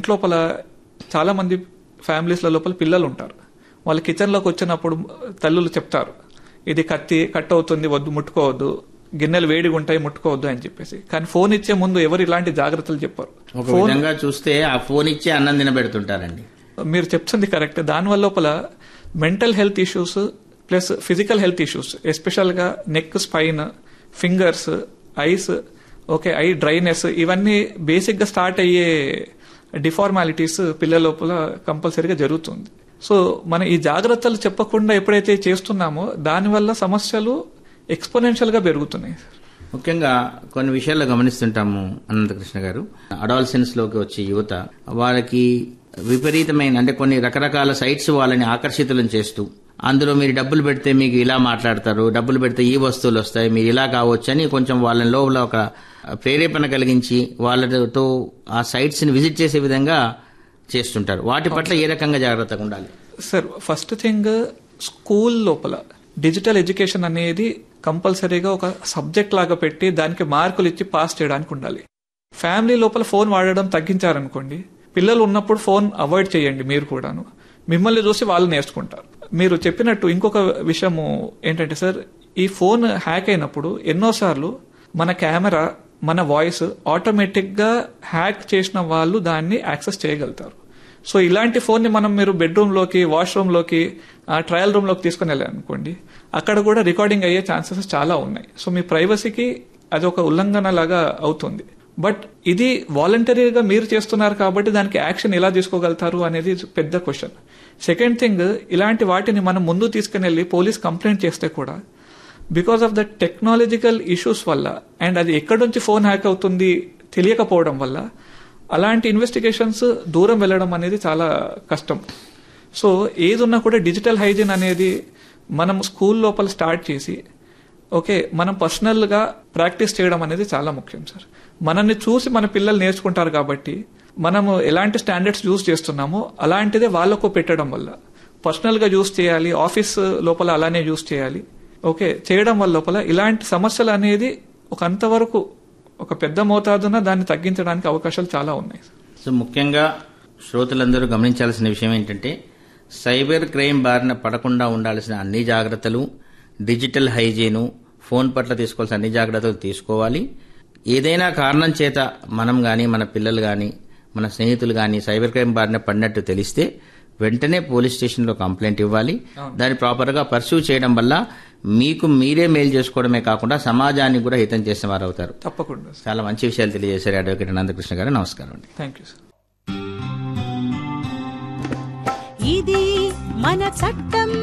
ఇంట్లోపల చాలా మంది ఫ్యామిలీస్ల లోపల పిల్లలు ఉంటారు వాళ్ళు కిచెన్లోకి వచ్చినప్పుడు తల్లులు చెప్తారు ఇది కత్తి కట్ అవుతుంది వద్దు ముట్టుకోవద్దు గిన్నెలు వేడిగా ఉంటాయి ముట్టుకోవద్దు అని చెప్పేసి కానీ ఫోన్ ఇచ్చే ముందు ఎవరు ఇలాంటి జాగ్రత్తలు చెప్పారు ఒక విధంగా చూస్తే ఆ ఫోన్ ఇచ్చి అన్నం తినబెడుతుంటారండి మీరు చెప్తుంది కరెక్ట్ దానివల్ల లోపల mental health issues plus physical health issues ఎస్పెషల్గా neck spine fingers eyes okay eye dryness ఇవన్నీ బేసిక్గా స్టార్ట్ అయ్యే డిఫార్మాలిటీస్ పిల్లల లోపల కంపల్సరీగా జరుగుతుంది సో మనం ఈ జాగ్రత్తలు చెప్పకుండా ఎప్పుడైతే చేస్తున్నామో దానివల్ల సమస్యలు ఎక్స్పోనెన్షియల్ గా పెరుగుతున్నాయి ముఖ్యంగా కొన్ని విషయాల్లో గమనిస్తుంటాము అనంతకృష్ణ గారు అడాల్సెన్స్ లోకి వచ్చే యువత వాళ్ళకి విపరీతమైన అంటే కొన్ని రకరకాల సైట్స్ వాళ్ళని ఆకర్షితులను చేస్తూ అందులో మీరు డబ్బులు పెడితే మీకు ఇలా మాట్లాడతారు డబ్బులు పెడితే ఈ వస్తువులు వస్తాయి మీరు ఇలా కావచ్చు అని కొంచెం వాళ్ళ లోపల ఒక ప్రేరేపణ కలిగించి వాళ్ళతో ఆ సైట్స్ ని విజిట్ చేసే విధంగా చేస్తుంటారు వాటి పట్ల ఏ రకంగా జాగ్రత్తగా ఉండాలి సార్ ఫస్ట్ థింగ్ స్కూల్ లోపల డిజిటల్ ఎడ్యుకేషన్ అనేది కంపల్సరీగా ఒక సబ్జెక్ట్ లాగా పెట్టి దానికి మార్కులు ఇచ్చి పాస్ చేయడానికి ఉండాలి ఫ్యామిలీ లోపల ఫోన్ వాడడం తగ్గించారనుకోండి పిల్లలు ఉన్నప్పుడు ఫోన్ అవాయిడ్ చేయండి మీరు కూడాను మిమ్మల్ని చూసి వాళ్ళు నేర్చుకుంటారు మీరు చెప్పినట్టు ఇంకొక విషయము ఏంటంటే సార్ ఈ ఫోన్ హ్యాక్ అయినప్పుడు ఎన్నోసార్లు మన కెమెరా మన వాయిస్ ఆటోమేటిక్ గా హ్యాక్ చేసిన వాళ్ళు దాన్ని యాక్సెస్ చేయగలుగుతారు సో ఇలాంటి ఫోన్ ని మనం మీరు బెడ్రూమ్ లోకి వాష్రూమ్ లోకి ట్రయల్ రూమ్ లోకి తీసుకుని వెళ్ళారనుకోండి అక్కడ కూడా రికార్డింగ్ అయ్యే ఛాన్సెస్ చాలా ఉన్నాయి సో మీ ప్రైవసీకి అది ఒక ఉల్లంఘన లాగా అవుతుంది బట్ ఇది వాలంటరీగా మీరు చేస్తున్నారు కాబట్టి దానికి యాక్షన్ ఎలా తీసుకోగలుగుతారు అనేది పెద్ద క్వశ్చన్ సెకండ్ థింగ్ ఇలాంటి వాటిని మనం ముందు తీసుకుని వెళ్ళి పోలీస్ కంప్లైంట్ చేస్తే కూడా because of the technological issues వల్ల అండ్ అది ఎక్కడి నుంచి ఫోన్ హ్యాక్ అవుతుంది తెలియకపోవడం వల్ల అలాంటి ఇన్వెస్టిగేషన్స్ దూరం వెళ్ళడం అనేది చాలా కష్టం సో ఏదున్నా కూడా డిజిటల్ హైజీన్ అనేది మనం స్కూల్ లోపల స్టార్ట్ చేసి ఓకే మనం పర్సనల్గా ప్రాక్టీస్ చేయడం అనేది చాలా ముఖ్యం సార్ మనల్ని చూసి మన పిల్లలు నేర్చుకుంటారు కాబట్టి మనము ఎలాంటి స్టాండర్డ్స్ యూజ్ చేస్తున్నామో అలాంటిదే వాళ్ళకు పెట్టడం వల్ల పర్సనల్గా యూజ్ చేయాలి ఆఫీస్ లోపల అలానే యూజ్ చేయాలి ఓకే చేయడం వల్ల లోపల ఇలాంటి సమస్యలు అనేది ఒక అంతవరకు ఒక పెద్ద మోతాదున దాన్ని తగ్గించడానికి అవకాశాలు చాలా ఉన్నాయి సో ముఖ్యంగా శ్రోతలందరూ గమనించాల్సిన విషయం ఏంటంటే సైబర్ క్రైమ్ బారిన పడకుండా ఉండాల్సిన అన్ని జాగ్రత్తలు డిజిటల్ హైజీను ఫోన్ పట్ల తీసుకోవాల్సిన అన్ని జాగ్రత్తలు తీసుకోవాలి ఏదైనా కారణం చేత మనం కానీ మన పిల్లలు కానీ మన స్నేహితులు కానీ సైబర్ క్రైమ్ బారిన పడినట్టు తెలిస్తే వెంటనే పోలీస్ స్టేషన్లో కంప్లైంట్ ఇవ్వాలి దాన్ని ప్రాపర్గా పర్సూ చేయడం వల్ల మీకు మీరే మేలు చేసుకోవడమే కాకుండా సమాజానికి కూడా హితం చేసిన వారు అవుతారు తప్పకుండా సార్ చాలా మంచి విషయాలు తెలియజేశారు అడ్వకేట్ అనంతకృష్ణ గారు నమస్కారం అండి థ్యాంక్ యూ సార్ ఇది మన చట్టం